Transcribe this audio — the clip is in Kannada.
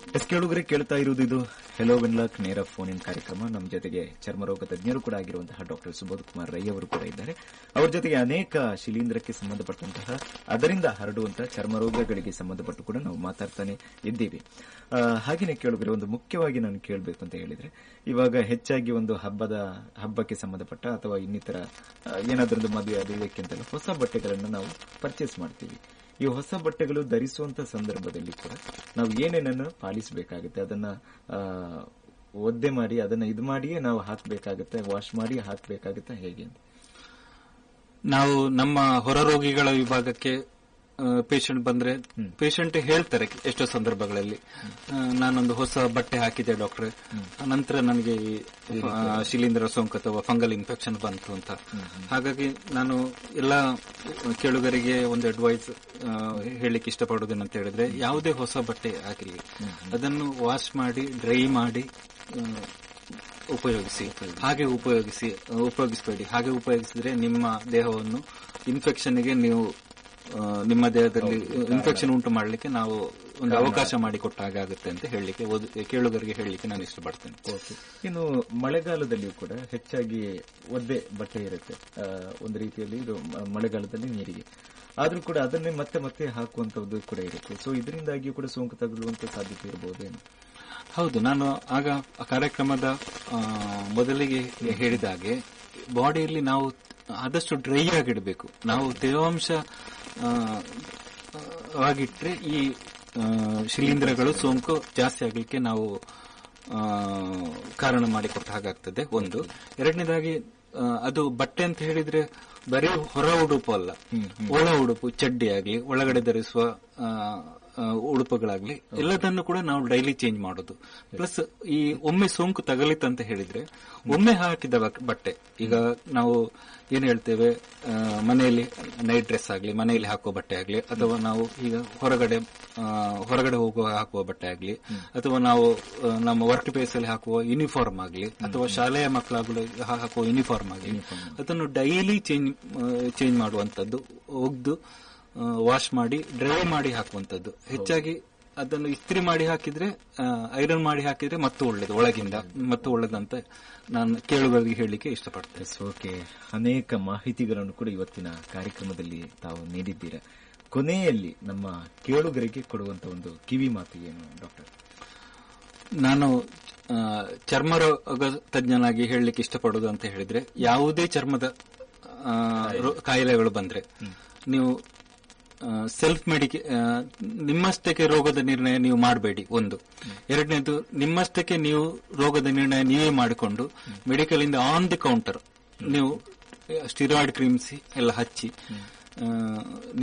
ಎಸ್ ಕೇಳುಗರೆ ಕೇಳ್ತಾ ಇರುವುದು ಇದು ಹೆಲೋ ವೆನ್ಲಾಕ್ ನೇರ ಫೋನ್ ಇನ್ ಕಾರ್ಯಕ್ರಮ ನಮ್ಮ ಜೊತೆಗೆ ಚರ್ಮರೋಗ ತಜ್ಞರು ಕೂಡ ಆಗಿರುವಂತಹ ಡಾಕ್ಟರ್ ಸುಬೋಧ್ ಕುಮಾರ್ ರೈ ಅವರು ಕೂಡ ಇದ್ದಾರೆ ಅವರ ಜೊತೆಗೆ ಅನೇಕ ಶಿಲೀಂಧ್ರಕ್ಕೆ ಸಂಬಂಧಪಟ್ಟಂತಹ ಅದರಿಂದ ಹರಡುವಂತಹ ಚರ್ಮರೋಗಗಳಿಗೆ ಸಂಬಂಧಪಟ್ಟು ಕೂಡ ನಾವು ಮಾತಾಡ್ತಾನೆ ಇದ್ದೀವಿ ಆ, ಹಾಗೇನೆ ಕೇಳುಗರೆ ಒಂದು ಮುಖ್ಯವಾಗಿ ನಾನು ಕೇಳಬೇಕು ಅಂತ ಹೇಳಿದ್ರೆ ಇವಾಗ ಹೆಚ್ಚಾಗಿ ಒಂದು ಹಬ್ಬದ ಹಬ್ಬಕ್ಕೆ ಸಂಬಂಧಪಟ್ಟ ಅಥವಾ ಇನ್ನಿತರ ಆ, ಏನಾದ್ರೊಂದು ಮದುವೆ ಅದು ಇದಕ್ಕಿಂತಲೂ ಹೊಸ ಬಟ್ಟೆಗಳನ್ನು ನಾವು ಪರ್ಚೇಸ್ ಮಾಡ್ತೀವಿ ಈ ಹೊಸ ಬಟ್ಟೆಗಳು ಧರಿಸುವಂತ ಸಂದರ್ಭದಲ್ಲಿ ಕೂಡ ನಾವು ಏನೇನನ್ನು ಪಾಲಿಸಬೇಕಾಗುತ್ತೆ ಅದನ್ನ ಆ, ಒದ್ದೆ ಮಾಡಿ ಅದನ್ನ ಇದು ಮಾಡಿಯೇ ನಾವು ಹಾಕಬೇಕಾಗುತ್ತೆ ವಾಶ್ ಮಾಡಿ ಹಾಕಬೇಕಾಗುತ್ತೆ ಹೇಗೆ ಅಂತ ನಾವು ನಮ್ಮ ಹೊರರೋಗಿಗಳ ವಿಭಾಗಕ್ಕೆ ಪೇಷಂಟ್ ಬಂದ್ರೆ ಪೇಷಂಟ್ ಹೇಳ್ತಾರೆ ಎಷ್ಟೋ ಸಂದರ್ಭಗಳಲ್ಲಿ ಆ, ನಾನೊಂದು ಹೊಸ ಬಟ್ಟೆ ಹಾಕಿದೆ ಡಾಕ್ಟ್ರೆ ನಂತರ ನನಗೆ ಈ, ಆ, ಶಿಲೀಂಧ್ರ ಸೋಂಕು ಅಥವಾ ಫಂಗಲ್ ಇನ್ಫೆಕ್ಷನ್ ಬಂತು ಅಂತ ಹಾಗಾಗಿ ನಾನು ಎಲ್ಲ ಕೇಳುಗರಿಗೆ ಒಂದು ಅಡ್ವೈಸ್ ಹೇಳಲಿಕ್ಕೆ ಇಷ್ಟಪಡುವುದೇನಂತ ಹೇಳಿದ್ರೆ ಯಾವುದೇ ಹೊಸ ಬಟ್ಟೆ ಹಾಕಿರಲಿ ಅದನ್ನು ವಾಶ್ ಮಾಡಿ ಡ್ರೈ ಮಾಡಿ ಆ, ಉಪಯೋಗಿಸಿ ಹಾಗೆ ಉಪಯೋಗಿಸಿ ಉಪಯೋಗಿಸಬೇಡಿ ಹಾಗೆ ಉಪಯೋಗಿಸಿದ್ರೆ ನಿಮ್ಮ ದೇಹವನ್ನು ಇನ್ಫೆಕ್ಷನ್ಗೆ ನೀವು ಆ, ನಿಮ್ಮ ದೇಹದಲ್ಲಿ ಇನ್ಫೆಕ್ಷನ್ ಉಂಟು ಮಾಡಲಿಕ್ಕೆ ನಾವು ಒಂದು ಅವಕಾಶ ಮಾಡಿಕೊಟ್ಟ ಹಾಗೆ ಆಗುತ್ತೆ ಅಂತ ಹೇಳಲಿಕ್ಕೆ ಓದು- ಕೇಳುಗರಿಗೆ ಹೇಳಲಿಕ್ಕೆ ನಾನು ಇಷ್ಟಪಡ್ತೇನೆ ಓಕೆ ಇನ್ನು ಮಳೆಗಾಲದಲ್ಲಿಯೂ ಕೂಡ ಹೆಚ್ಚಾಗಿ ಒದ್ದೆ ಬಟ್ಟೆ ಇರುತ್ತೆ ಆ, ಒಂದು ರೀತಿಯಲ್ಲಿ ಇದು ಮ- ಮಳೆಗಾಲದಲ್ಲಿ ನೀರಿಗೆ ಆದ್ರೂ ಕೂಡ ಅದನ್ನೇ ಮತ್ತೆ ಮತ್ತೆ ಹಾಕುವಂತದ್ದು ಕೂಡ ಇರುತ್ತೆ ಸೊ ಇದರಿಂದಾಗಿ ಕೂಡ ಸೋಂಕು ತಗುಲುವಂತ ಸಾಧ್ಯತೆ ಇರಬಹುದೇನು ಹೌದು ನಾನು ಆಗ ಆ ಕಾರ್ಯಕ್ರಮದ ಆ, ಮೊದಲಿಗೆ ಹೇಳಿದ ಹಾಗೆ ಬಾಡಿಯಲ್ಲಿ ನಾವು ಆದಷ್ಟು ಡ್ರೈ ಆಗಿಡಬೇಕು ನಾವು ತೇವಾಂಶ ಆ, ಆಗಿಟ್ರೆ ಈ ಆ, ಶಿಲೀಂಧ್ರಗಳು ಸೋಂಕು ಜಾಸ್ತಿ ಆಗಲಿಕ್ಕೆ ನಾವು ಆ, ಕಾರಣ ಮಾಡಿಕೊಟ್ಟ ಹಾಗಾಗ್ತದೆ ಒಂದು ಎರಡನೇದಾಗಿ ಆ, ಅದು ಬಟ್ಟೆ ಅಂತ ಹೇಳಿದ್ರೆ ಬರೀ ಹೊರ ಉಡುಪು ಅಲ್ಲ ಒಳ ಉಡುಪು ಚಡ್ಡಿ ಆಗಲಿ ಒಳಗಡೆ ಧರಿಸುವ ಆ, ಆ, ಉಡುಪುಗಳಾಗ್ಲಿ ಎಲ್ಲದನ್ನು ಕೂಡ ನಾವು ಡೈಲಿ ಚೇಂಜ್ ಮಾಡೋದು ಪ್ಲಸ್ ಈ ಒಮ್ಮೆ ಸೋಂಕು ತಗಲಿತಂತ ಹೇಳಿದ್ರೆ ಒಮ್ಮೆ ಹಾಕಿದ ಬಕ್- ಬಟ್ಟೆ ಈಗ ನಾವು ಏನ್ ಹೇಳ್ತೇವೆ ಆ, ಮನೆಯಲ್ಲಿ ನೈಟ್ ಡ್ರೆಸ್ ಆಗಲಿ ಮನೆಯಲ್ಲಿ ಹಾಕುವ ಬಟ್ಟೆ ಆಗಲಿ ಅಥವಾ ನಾವು ಈಗ ಹೊರಗಡೆ ಆ, ಹೊರಗಡೆ ಹೋಗುವ ಹಾಕುವ ಬಟ್ಟೆ ಆಗಲಿ ಅಥವಾ ನಾವು ಆ, ನಮ್ಮ ವರ್ಕ್ ಪ್ಲೇಸ್ ಅಲ್ಲಿ ಹಾಕುವ ಯೂನಿಫಾರ್ಮ್ ಆಗಲಿ ಅಥವಾ ಶಾಲೆಯ ಮಕ್ಕಳಾಗಲು ಹಾಕುವ ಯೂನಿಫಾರ್ಮ್ ಆಗಲಿ ಅದನ್ನು ಡೈಲಿ ಚೇಂಜ್ ಚೇಂಜ್ ಮಾಡುವಂತದ್ದು ಒಗ್ದು ವಾಶ್ ಮಾಡಿ ಡ್ರೈ ಮಾಡಿ ಹಾಕುವಂತದ್ದು ಹೆಚ್ಚಾಗಿ ಅದನ್ನು ಇಸ್ತ್ರಿ ಮಾಡಿ ಹಾಕಿದ್ರೆ ಐರನ್ ಮಾಡಿ ಹಾಕಿದ್ರೆ ಮತ್ತು ಒಳ್ಳೇದು ಒಳಗಿಂದ ಮತ್ತು ಒಳ್ಳೇದಂತ ನಾನು ಕೇಳುಗರಿಗೆ ಹೇಳಲಿಕ್ಕೆ ಇಷ್ಟಪಡ್ತೇನೆ ಎಸ್ ಓಕೆ ಅನೇಕ ಮಾಹಿತಿಗಳನ್ನು ಕೂಡ ಇವತ್ತಿನ ಕಾರ್ಯಕ್ರಮದಲ್ಲಿ ತಾವು ನೀಡಿದ್ದೀರಾ ಕೊನೆಯಲ್ಲಿ ನಮ್ಮ ಕೇಳುಗರಿಗೆ ಕೊಡುವಂತ ಒಂದು ಕಿವಿ ಮಾತು ಏನು ಡಾಕ್ಟರ್ ನಾನು ಆ, ಚರ್ಮರೋಗ ತಜ್ಞನಾಗಿ ಹೇಳಲಿಕ್ಕೆ ಇಷ್ಟಪಡೋದು ಅಂತ ಹೇಳಿದ್ರೆ ಯಾವುದೇ ಚರ್ಮದ ಆ, ರೋ- ಕಾಯಿಲೆಗಳು ಬಂದ್ರೆ ನೀವು ಸೆಲ್ಫ್ ಮೆಡಿಕೆ ನಿಮ್ಮಷ್ಟಕ್ಕೆ ರೋಗದ ನಿರ್ಣಯ ನೀವು ಮಾಡಬೇಡಿ ಒಂದು ಎರಡನೇದು ನಿಮ್ಮಷ್ಟಕ್ಕೆ ನೀವು ರೋಗದ ನಿರ್ಣಯ ನೀವೇ ಮಾಡಿಕೊಂಡು ಮೆಡಿಕಲ್ ಇಂದ ಆನ್ ದಿ ಕೌಂಟರ್ ನೀವು ಸ್ಟಿರಾಯ್ಡ್ ಕ್ರೀಮ್ಸ್ ಎಲ್ಲ ಹಚ್ಚಿ ಆ,